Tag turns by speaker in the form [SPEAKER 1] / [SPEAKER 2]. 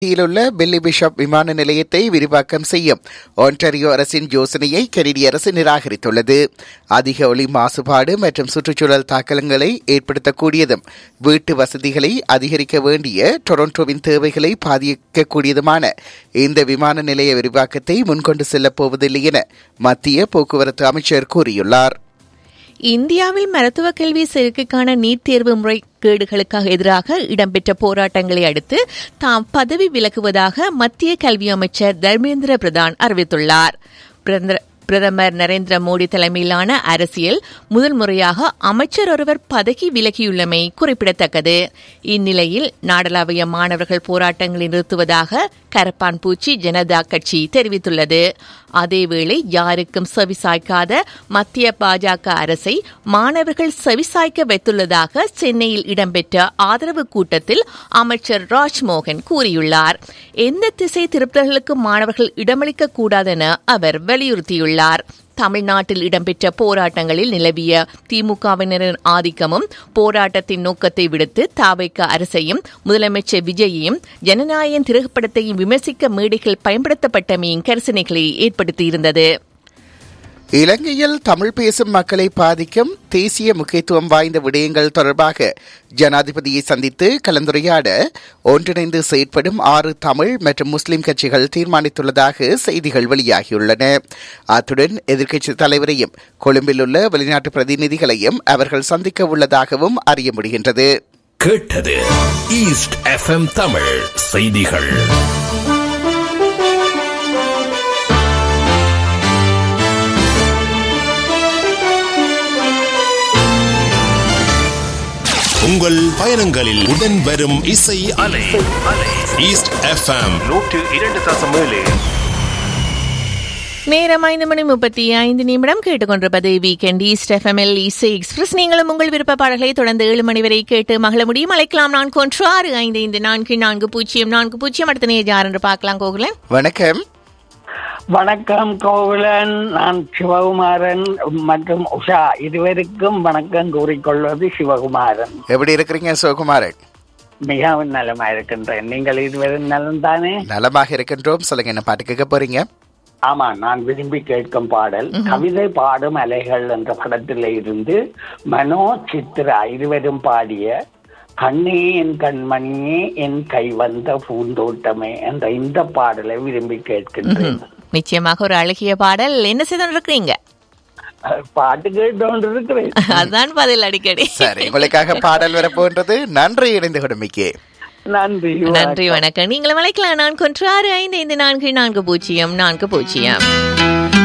[SPEAKER 1] உள்ள பில்லி பிஷப் விமான நிலையத்தை விரிவாக்கம் செய்யும் ஒன்டாரியோ அரசின் யோசனையை கெனடிய அரசு நிராகரித்துள்ளது அதிக ஒளி மாசுபாடு மற்றும் சுற்றுச்சூழல் தாக்கலங்களை ஏற்படுத்தக்கூடியதும் வீட்டு வசதிகளை அதிகரிக்க வேண்டிய டொரண்டோவின் தேவைகளை பாதிக்கக்கூடியதுமான இந்த விமான நிலைய விரிவாக்கத்தை முன்கொண்டு செல்லப் போவதில்லை என மத்திய போக்குவரத்து அமைச்சர் கூறியுள்ளார்
[SPEAKER 2] இந்தியாவில் மருத்துவ கல்வி சேர்க்கைக்கான நீட் தேர்வு முறைகேடுகளுக்காக எதிராக இடம்பெற்ற போராட்டங்களை அடுத்து தாம் பதவி விலகுவதாக மத்திய கல்வி அமைச்சர் தர்மேந்திர பிரதான் அறிவித்துள்ளார் பிரதமர் நரேந்திர மோடி தலைமையிலான அரசியல் முதல் முறையாக அமைச்சர் ஒருவர் பதவி விலகியுள்ளமை குறிப்பிடத்தக்கது இந்நிலையில் நாடளாவிய மாணவர்கள் போராட்டங்களை நிறுத்துவதாக கரப்பான் பூச்சி ஜனதா கட்சி தெரிவித்துள்ளது அதேவேளை யாருக்கும் செவிசாய்க்காத மத்திய பாஜக அரசை மாணவர்கள் செவிசாய்க்க வைத்துள்ளதாக சென்னையில் இடம்பெற்ற ஆதரவு கூட்டத்தில் அமைச்சர் ராஜ்மோகன் கூறியுள்ளார் எந்த திசை திருப்பர்களுக்கு மாணவர்கள் இடமளிக்க கூடாதென அவர் வலியுறுத்தியுள்ளார் தமிழ்நாட்டில் இடம்பெற்ற போராட்டங்களில் நிலவிய திமுகவினரின் ஆதிக்கமும் போராட்டத்தின் நோக்கத்தை விடுத்து தாவைக்க அரசையும் முதலமைச்சர் விஜயையும் ஜனநாயகன் திரைப்படத்தையும் விமர்சிக்க மேடைகள் பயன்படுத்தப்பட்டமையின் கரிசனைகளை ஏற்படுத்தியிருந்தது
[SPEAKER 1] இலங்கையில் தமிழ் பேசும் மக்களை பாதிக்கும் தேசிய முக்கியத்துவம் வாய்ந்த விடயங்கள் தொடர்பாக ஜனாதிபதியை சந்தித்து கலந்துரையாட ஒன்றிணைந்து செயற்படும் ஆறு தமிழ் மற்றும் முஸ்லிம் கட்சிகள் தீர்மானித்துள்ளதாக செய்திகள் வெளியாகியுள்ளன அத்துடன் எதிர்க்கட்சித் தலைவரையும் கொழும்பில் உள்ள வெளிநாட்டு பிரதிநிதிகளையும் அவர்கள் சந்திக்க உள்ளதாகவும் அறிய முடிகின்றது
[SPEAKER 3] கேட்டது ஈஸ்ட் எஃப்எம் தமிழ் செய்திகள் உங்கள் பயணங்களில் உடன் வரும் இசை அலை ஈஸ்ட் எஃப்எம்
[SPEAKER 4] நூற்று இரண்டு தசம் ஏழு
[SPEAKER 2] நேரம் ஐந்து மணி முப்பத்தி ஐந்து நிமிடம் கேட்டுக்கொண்டிருப்பது வீக்கெண்ட் ஈஸ்ட் எஃப்எம்எல் இசை எக்ஸ்பிரஸ் நீங்களும் உங்கள் விருப்ப பாடல்களை தொடர்ந்து ஏழு மணி வரை கேட்டு மகள முடியும் அழைக்கலாம் நான் கொன்று ஆறு ஐந்து ஐந்து நான்கு நான்கு பூஜ்ஜியம் நான்கு பூஜ்ஜியம் அடுத்த நேர் யார் என்று பார்க்கலாம் கோகுலன்
[SPEAKER 1] வணக்கம்
[SPEAKER 5] வணக்கம் கோகுலன் நான் சிவகுமாரன் மற்றும் உஷா இருவருக்கும் வணக்கம் கூறிக்கொள்வது சிவகுமாரன்
[SPEAKER 1] எப்படி இருக்கிறீங்க சிவகுமாரன்
[SPEAKER 5] மிகவும் நலமா இருக்கின்றேன் நீங்கள் இருவரும் நலம் தானே
[SPEAKER 1] நலமாக இருக்கின்றோம் சொல்லுங்க என்ன பாட்டு கேட்க போறீங்க
[SPEAKER 5] ஆமா நான் விரும்பி கேட்கும் பாடல் கவிதை பாடும் அலைகள் என்ற படத்தில் இருந்து மனோ சித்ரா இருவரும் பாடிய கண்ணே என் கண்மணியே என் கை வந்த பூந்தோட்டமே என்ற இந்த பாடலை விரும்பி கேட்கின்றேன்
[SPEAKER 2] நிச்சயமாக ஒரு அழகிய பாடல் என்ன செய்து இருக்கிறீங்க
[SPEAKER 5] பாட்டு கேட்டு இருக்கிறேன்
[SPEAKER 2] அதுதான் பதில் அடிக்கடி
[SPEAKER 1] சரி உங்களுக்காக பாடல் வரப்போன்றது நன்றி இணைந்து கொடுமைக்கு
[SPEAKER 5] நன்றி
[SPEAKER 2] நன்றி வணக்கம் நீங்களும் அழைக்கலாம் நான் கொன்று ஆறு ஐந்து ஐந்து நான்கு நான்கு பூஜ்ஜியம் நான்கு பூஜ்ஜியம்